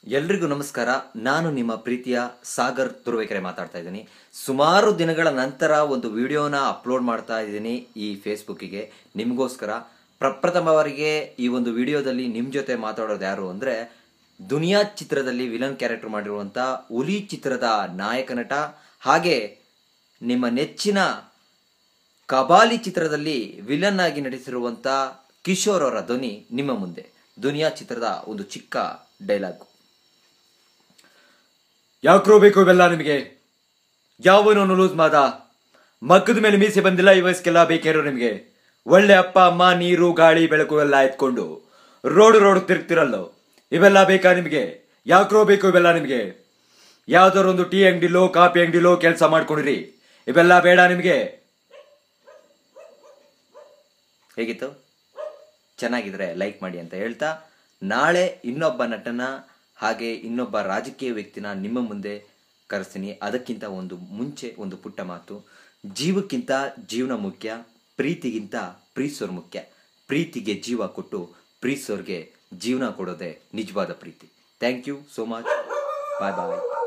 ಎಲ್ರಿಗೂ ನಮಸ್ಕಾರ ನಾನು ನಿಮ್ಮ ಪ್ರೀತಿಯ ಸಾಗರ್ ತುರುವೇಕೆರೆ ಮಾತಾಡ್ತಾ ಇದ್ದೀನಿ ಸುಮಾರು ದಿನಗಳ ನಂತರ ಒಂದು ವಿಡಿಯೋನ ಅಪ್ಲೋಡ್ ಮಾಡ್ತಾ ಇದ್ದೀನಿ ಈ ಫೇಸ್ಬುಕ್ಕಿಗೆ ನಿಮಗೋಸ್ಕರ ಪ್ರಪ್ರಥಮವರಿಗೆ ಈ ಒಂದು ವಿಡಿಯೋದಲ್ಲಿ ನಿಮ್ಮ ಜೊತೆ ಮಾತಾಡೋದು ಯಾರು ಅಂದರೆ ದುನಿಯಾ ಚಿತ್ರದಲ್ಲಿ ವಿಲನ್ ಕ್ಯಾರೆಕ್ಟರ್ ಮಾಡಿರುವಂಥ ಹುಲಿ ಚಿತ್ರದ ನಾಯಕ ನಟ ಹಾಗೆ ನಿಮ್ಮ ನೆಚ್ಚಿನ ಕಬಾಲಿ ಚಿತ್ರದಲ್ಲಿ ವಿಲನ್ ಆಗಿ ನಟಿಸಿರುವಂತ ಕಿಶೋರ್ ಅವರ ಧ್ವನಿ ನಿಮ್ಮ ಮುಂದೆ ದುನಿಯಾ ಚಿತ್ರದ ಒಂದು ಚಿಕ್ಕ ಡೈಲಾಗ್ ಯಾಕ್ರೋ ಬೇಕು ಇವೆಲ್ಲ ನಿಮಗೆ ಯಾವನೋ ಲೂಸ್ ಮಾದ ಮಕ್ಕದ ಮೇಲೆ ಮೀಸೆ ಬಂದಿಲ್ಲ ಈ ವಯಸ್ಸಿಗೆಲ್ಲ ಬೇಕೇರೋ ನಿಮಗೆ ಒಳ್ಳೆ ಅಪ್ಪ ಅಮ್ಮ ನೀರು ಗಾಳಿ ಬೆಳಕು ಎಲ್ಲ ಎತ್ಕೊಂಡು ರೋಡ್ ರೋಡ್ ತಿರುಗ್ತಿರಲ್ಲೋ ಇವೆಲ್ಲ ಬೇಕಾ ನಿಮಗೆ ಯಾಕ್ರೋ ಬೇಕು ಇವೆಲ್ಲ ನಿಮಗೆ ಯಾವ್ದಾದ್ರು ಒಂದು ಟೀ ಅಂಗಡಿಲೋ ಕಾಫಿ ಅಂಗಡಿಲೋ ಕೆಲಸ ಮಾಡ್ಕೊಂಡಿರಿ ಇವೆಲ್ಲ ಬೇಡ ನಿಮಗೆ ಹೇಗಿತ್ತು ಚೆನ್ನಾಗಿದ್ರೆ ಲೈಕ್ ಮಾಡಿ ಅಂತ ಹೇಳ್ತಾ ನಾಳೆ ಇನ್ನೊಬ್ಬ ನಟನ ಹಾಗೆ ಇನ್ನೊಬ್ಬ ರಾಜಕೀಯ ವ್ಯಕ್ತಿನ ನಿಮ್ಮ ಮುಂದೆ ಕರೆಸ್ತೀನಿ ಅದಕ್ಕಿಂತ ಒಂದು ಮುಂಚೆ ಒಂದು ಪುಟ್ಟ ಮಾತು ಜೀವಕ್ಕಿಂತ ಜೀವನ ಮುಖ್ಯ ಪ್ರೀತಿಗಿಂತ ಪ್ರೀತಿಸೋರು ಮುಖ್ಯ ಪ್ರೀತಿಗೆ ಜೀವ ಕೊಟ್ಟು ಪ್ರೀತಿಸೋರ್ಗೆ ಜೀವನ ಕೊಡೋದೇ ನಿಜವಾದ ಪ್ರೀತಿ thank you so much bye bye